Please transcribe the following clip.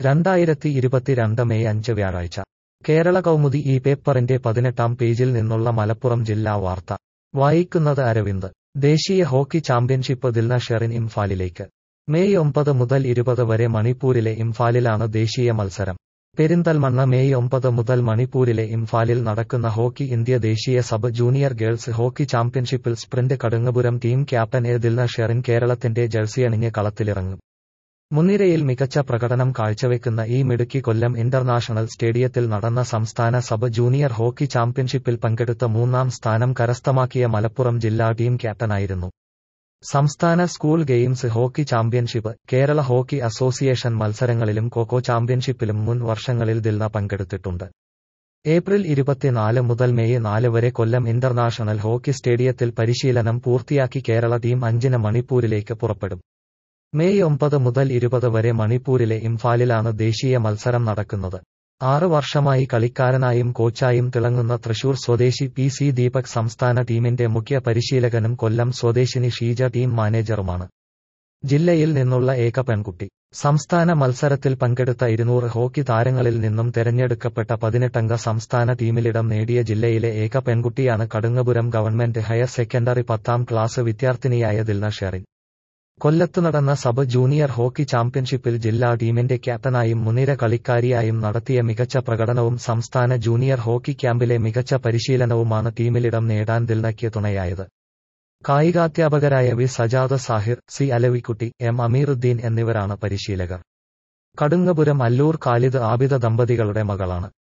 രണ്ടായിരത്തി ഇരുപത്തിരണ്ട് മെയ് അഞ്ച് വ്യാഴാഴ്ച കേരള കൗമുദി ഈ പേപ്പറിന്റെ പതിനെട്ടാം പേജിൽ നിന്നുള്ള മലപ്പുറം ജില്ലാ വാർത്ത വായിക്കുന്നത് അരവിന്ദ് ദേശീയ ഹോക്കി ചാമ്പ്യൻഷിപ്പ് ദിൽന ഷെറിൻ ഇംഫാലിലേക്ക് മെയ് ഒമ്പത് മുതൽ ഇരുപത് വരെ മണിപ്പൂരിലെ ഇംഫാലിലാണ് ദേശീയ മത്സരം പെരിന്തൽമണ്ണ മെയ് ഒമ്പത് മുതൽ മണിപ്പൂരിലെ ഇംഫാലിൽ നടക്കുന്ന ഹോക്കി ഇന്ത്യ ദേശീയ സബ് ജൂനിയർ ഗേൾസ് ഹോക്കി ചാമ്പ്യൻഷിപ്പിൽ sprint Kadungapuram team captain A Dilna Sherin കേരളത്തിന്റെ ജേഴ്സിയണിഞ്ഞ് കളത്തിലിറങ്ങും മുൻനിരയിൽ മികച്ച പ്രകടനം കാഴ്ചവെക്കുന്ന ഈ മിടുക്കി കൊല്ലം ഇന്റർനാഷണൽ സ്റ്റേഡിയത്തിൽ നടന്ന സംസ്ഥാന സബ് ജൂനിയർ ഹോക്കി ചാമ്പ്യൻഷിപ്പിൽ പങ്കെടുത്ത മൂന്നാം സ്ഥാനം കരസ്ഥമാക്കിയ മലപ്പുറം ജില്ലാ ടീം ക്യാപ്റ്റനായിരുന്നു സംസ്ഥാന school games hockey championship Kerala hockey association മത്സരങ്ങളിലും കോക്കോ ചാമ്പ്യൻഷിപ്പിലും മുൻ വർഷങ്ങളിൽ ദിൽന പങ്കെടുത്തിട്ടുണ്ട് ഏപ്രിൽ ഇരുപത്തിനാല് മുതൽ മെയ് നാല് വരെ കൊല്ലം ഇന്റർനാഷണൽ ഹോക്കി സ്റ്റേഡിയത്തിൽ പരിശീലനം പൂർത്തിയാക്കി കേരള ടീം അഞ്ചിന് മണിപ്പൂരിലേക്ക് പുറപ്പെടും മെയ് ഒമ്പത് മുതൽ ഇരുപത് വരെ മണിപ്പൂരിലെ ഇംഫാലിലാണ് ദേശീയ മത്സരം നടക്കുന്നത് ആറ് വർഷമായി കളിക്കാരനായും കോച്ചായും തിളങ്ങുന്ന തൃശൂർ സ്വദേശി പി സി ദീപക് സംസ്ഥാന ടീമിന്റെ മുഖ്യ പരിശീലകനും കൊല്ലം സ്വദേശിനി ഷീജ ടീം മാനേജറുമാണ് ജില്ലയിൽ നിന്നുള്ള ഏക പെൺകുട്ടി സംസ്ഥാന മത്സരത്തിൽ പങ്കെടുത്ത ഇരുന്നൂറ് ഹോക്കി താരങ്ങളിൽ നിന്നും തെരഞ്ഞെടുക്കപ്പെട്ട പതിനെട്ടംഗ സംസ്ഥാന ടീമിലിടം നേടിയ ജില്ലയിലെ ഏക പെൺകുട്ടിയാണ് കടുങ്ങപുരം ഗവൺമെന്റ് ഹയർ സെക്കൻഡറി പത്താം ക്ലാസ് വിദ്യാർത്ഥിനിയായ ദിൽന ഷെറിൻ കൊല്ലത്ത് നടന്ന സബ് ജൂനിയർ ഹോക്കി ചാമ്പ്യൻഷിപ്പിൽ ജില്ലാ ടീമിന്റെ ക്യാപ്റ്റനായും മുൻനിര കളിക്കാരിയായും നടത്തിയ മികച്ച പ്രകടനവും സംസ്ഥാന ജൂനിയർ ഹോക്കി ക്യാമ്പിലെ മികച്ച പരിശീലനവുമാണ് ടീമിലിടം നേടാൻ ദിൽനയ്ക്ക് തുണയായത് കായികാധ്യാപകരായ V Sajada Sahir C Alavikutty M Ameeruddin എന്നിവരാണ് പരിശീലകർ കടുങ്ങപുരം അല്ലൂർ ഖാലിദ് ആബിദ ദമ്പതികളുടെ മകളാണ്